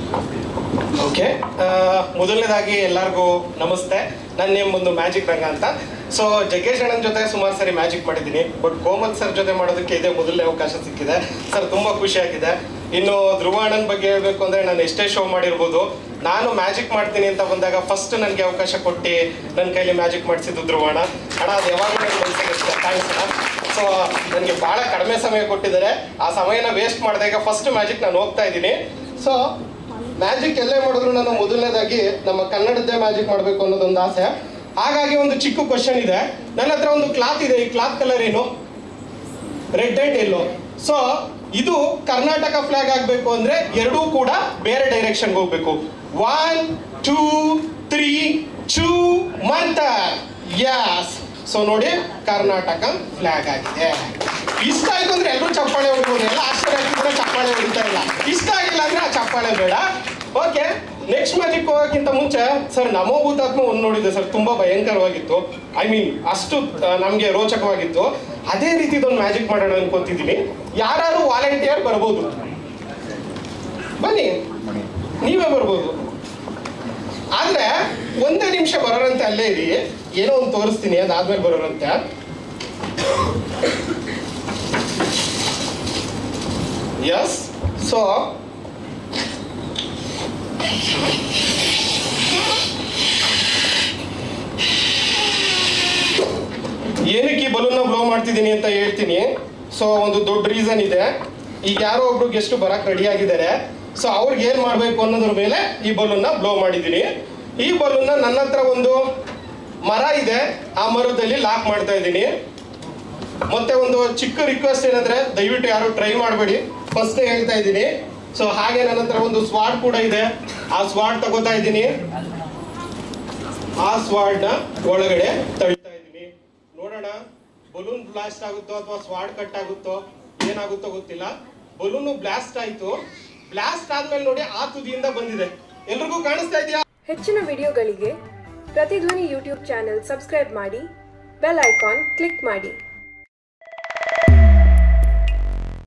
okay ಮೊದಲನೇದಾಗಿ ಎಲ್ಲರಿಗೂ ನಮಸ್ತೆ ನನ್ನ ನೇಮ್ ಒಂದು ಮ್ಯಾಜಿಕ್ ರಂಗ ಅಂತ ಸೊ ಜಗ್ಗೇಶ್ ಅಣ್ಣನ ಜೊತೆ ಸುಮಾರು ಸರಿ ಮ್ಯಾಜಿಕ್ ಮಾಡಿದ್ದೀನಿ ಬಟ್ ಕೋಮಲ್ ಸರ್ ಜೊತೆ ಮಾಡೋದಕ್ಕೆ ಇದೇ ಮೊದಲನೇ ಅವಕಾಶ ಸಿಕ್ಕಿದೆ ಸರ್ ತುಂಬ ಖುಷಿಯಾಗಿದೆ ಇನ್ನು ಧ್ರುವ ಅಣ್ಣನ ಬಗ್ಗೆ ಹೇಳಬೇಕು ಅಂದರೆ ನಾನು ಎಷ್ಟೇ ಶೋ ಮಾಡಿರ್ಬೋದು ನಾನು ಮ್ಯಾಜಿಕ್ ಮಾಡ್ತೀನಿ ಅಂತ ಬಂದಾಗ ಫಸ್ಟ್ ನನಗೆ ಅವಕಾಶ ಕೊಟ್ಟು ನನ್ನ ಕೈಲಿ ಮ್ಯಾಜಿಕ್ ಮಾಡಿಸಿದ್ದು ಧ್ರುವ ಅಣ್ಣ ಅಣ್ಣ ಅದು ಯಾವಾಗಲೂ ನನ್ನ ಮನಸ್ಸಿಗೆ ಇಷ್ಟ ಥ್ಯಾಂಕ್ಸ್ ಅಣ್ಣ ಸೊ ನನಗೆ ಭಾಳ ಕಡಿಮೆ ಸಮಯ ಕೊಟ್ಟಿದ್ದಾರೆ ಆ ಸಮಯನ ವೇಸ್ಟ್ ಮಾಡಿದಾಗ ಫಸ್ಟ್ ಮ್ಯಾಜಿಕ್ ನಾನು ಹೋಗ್ತಾ ಇದ್ದೀನಿ ಸೊ ಮ್ಯಾಜಿಕ್ ಎಲ್ಲೇ ಮಾಡಿದ್ರು ನಾನು ಮೊದಲನೇದಾಗಿ ನಮ್ಮ ಕನ್ನಡದ್ದೇ ಮ್ಯಾಜಿಕ್ ಮಾಡಬೇಕು ಅನ್ನೋದೊಂದು ಆಸೆ ಹಾಗಾಗಿ ಒಂದು ಚಿಕ್ಕ ಕ್ವಶನ್ ಇದೆ ನನ್ನ ಹತ್ರ ಒಂದು ಕ್ಲಾತ್ ಇದೆ ಈ ಕ್ಲಾತ್ ಕಲರ್ ಏನು ರೆಡ್ ಅಂಡ್ ಎಲ್ಲೋ ಸೊ ಇದು ಕರ್ನಾಟಕ ಫ್ಲಾಗ್ ಆಗಬೇಕು ಅಂದ್ರೆ ಎರಡೂ ಕೂಡ ಬೇರೆ ಡೈರೆಕ್ಷನ್ಗೆ ಹೋಗ್ಬೇಕು ಒನ್ ಟೂ ತ್ರೀ ಚೂ ಮಂತ ಯಸ್ ಸೊ ನೋಡಿ ಕರ್ನಾಟಕ ಫ್ಲಾಗ್ ಆಗಿದೆ ಇಷ್ಟ ಆಯ್ತು ಅಂದ್ರೆ ಎಲ್ಲರೂ ಚಪ್ಪಾಳೆ ಹೊಡಿಬೋದು ಎಲ್ಲ ಆಶ್ಚರ್ಯ ಆಗ್ತಿದ್ರೆ ಚಪ್ಪಾಳೆ ಹೊಡಿತಾ ಇಲ್ಲ ಇಷ್ಟ ಆಗಿಲ್ಲ ಅಂದ್ರೆ ಆ ಚಪ್ಪಾಳೆ ಬೇಡ ಓಕೆ ನೆಕ್ಸ್ಟ್ ಮ್ಯಾಜಿಕ್ ಹೋಗೋಕ್ಕಿಂತ ಮುಂಚೆ ಸರ್ ನಮೋ ಭೂತಾತ್ಮ ಒಂದು ನೋಡಿದೆ ಸರ್ ತುಂಬಾ ಭಯಂಕರವಾಗಿತ್ತು ಐ ಮೀನ್ ಅಷ್ಟು ನಮಗೆ ರೋಚಕವಾಗಿತ್ತು ಅದೇ ರೀತಿದೊಂದು ಮ್ಯಾಜಿಕ್ ಮಾಡೋಣ ಅನ್ಕೊಂತಿದ್ದೀನಿ ಯಾರು ವಾಲಂಟಿಯರ್ ಬರ್ಬೋದು ಬನ್ನಿ ನೀವೇ ಬರ್ಬೋದು ಆದ್ರೆ ಒಂದೇ ನಿಮಿಷ ಬರೋರಂತೆ ಅಲ್ಲೇ ಇರಿ ಏನೋ ಒಂದು ತೋರಿಸ್ತೀನಿ ಅದಾದ್ಮೇಲೆ ಬರೋರಂತೆ ಎಸ್ ಸೊ ಏನಕ್ಕೆ ಈ ಬಲೂನ್ನ ಬ್ಲೋ ಮಾಡ್ತಿದ್ದೀನಿ ಅಂತ ಹೇಳ್ತೀನಿ ಸೊ ಒಂದು ದೊಡ್ಡ ರೀಸನ್ ಇದೆ ಈಗ ಯಾರೋ ಒಬ್ರು ಗೆಸ್ಟ್ ಬರಕ್ ರೆಡಿ ಆಗಿದ್ದಾರೆ ಸೊ ಅವ್ರಿಗೆ ಏನ್ ಮಾಡ್ಬೇಕು ಅನ್ನೋದ್ರ ಮೇಲೆ ಈ ಬಲೂನ್ನ ಬ್ಲೋ ಮಾಡಿದ್ದೀನಿ ಈ ಬಲೂನ್ನ ನನ್ನ ಹತ್ರ ಒಂದು ಮರ ಇದೆ ಆ ಮರದಲ್ಲಿ ಲಾಕ್ ಮಾಡ್ತಾ ಇದ್ದೀನಿ ಮತ್ತೆ ಒಂದು ಚಿಕ್ಕ ರಿಕ್ವೆಸ್ಟ್ ಏನಂದ್ರೆ ದಯವಿಟ್ಟು ಯಾರು ಟ್ರೈ ಮಾಡಬೇಡಿ ಫಸ್ಟ್ ಹೇಳ್ತಾ ಇದ್ದೀನಿ ಸೊ ಹಾಗೆ ನನ್ನ ಹತ್ರ ಒಂದು ಸ್ವಾಡ್ ಕೂಡ ಇದೆ ಆ ಸ್ವಾಡ್ ತಗೋತಾ ಇದ್ದೀನಿ ಆ ಸ್ವಾಡ್ ನ ಒಳಗಡೆ ತಳ್ತಾ ಇದ್ದೀನಿ ನೋಡೋಣ ಬಲೂನ್ ಬ್ಲಾಸ್ಟ್ ಆಗುತ್ತೋ ಅಥವಾ ಸ್ವಾಡ್ ಕಟ್ ಆಗುತ್ತೋ ಏನಾಗುತ್ತೋ ಗೊತ್ತಿಲ್ಲ ಬಲೂನು ಬ್ಲಾಸ್ಟ್ ಆಯ್ತು ಬ್ಲಾಸ್ಟ್ ಆದ್ಮೇಲೆ ನೋಡಿ ಆ ತುದಿಯಿಂದ ಬಂದಿದೆ ಎಲ್ರಿಗೂ ಕಾಣಿಸ್ತಾ ಇದೆಯಾ ಹೆಚ್ಚಿನ ವಿಡಿಯೋಗಳಿಗೆ ಪ್ರತಿಧ್ವನಿ ಯೂಟ್ಯೂಬ್ ಚಾನೆಲ್ ಸಬ್ಸ್ಕ್ರೈಬ್ ಮಾಡಿ ಬೆಲ್ ಐಕಾನ್ ಕ್ಲಿಕ್ ಮಾಡಿ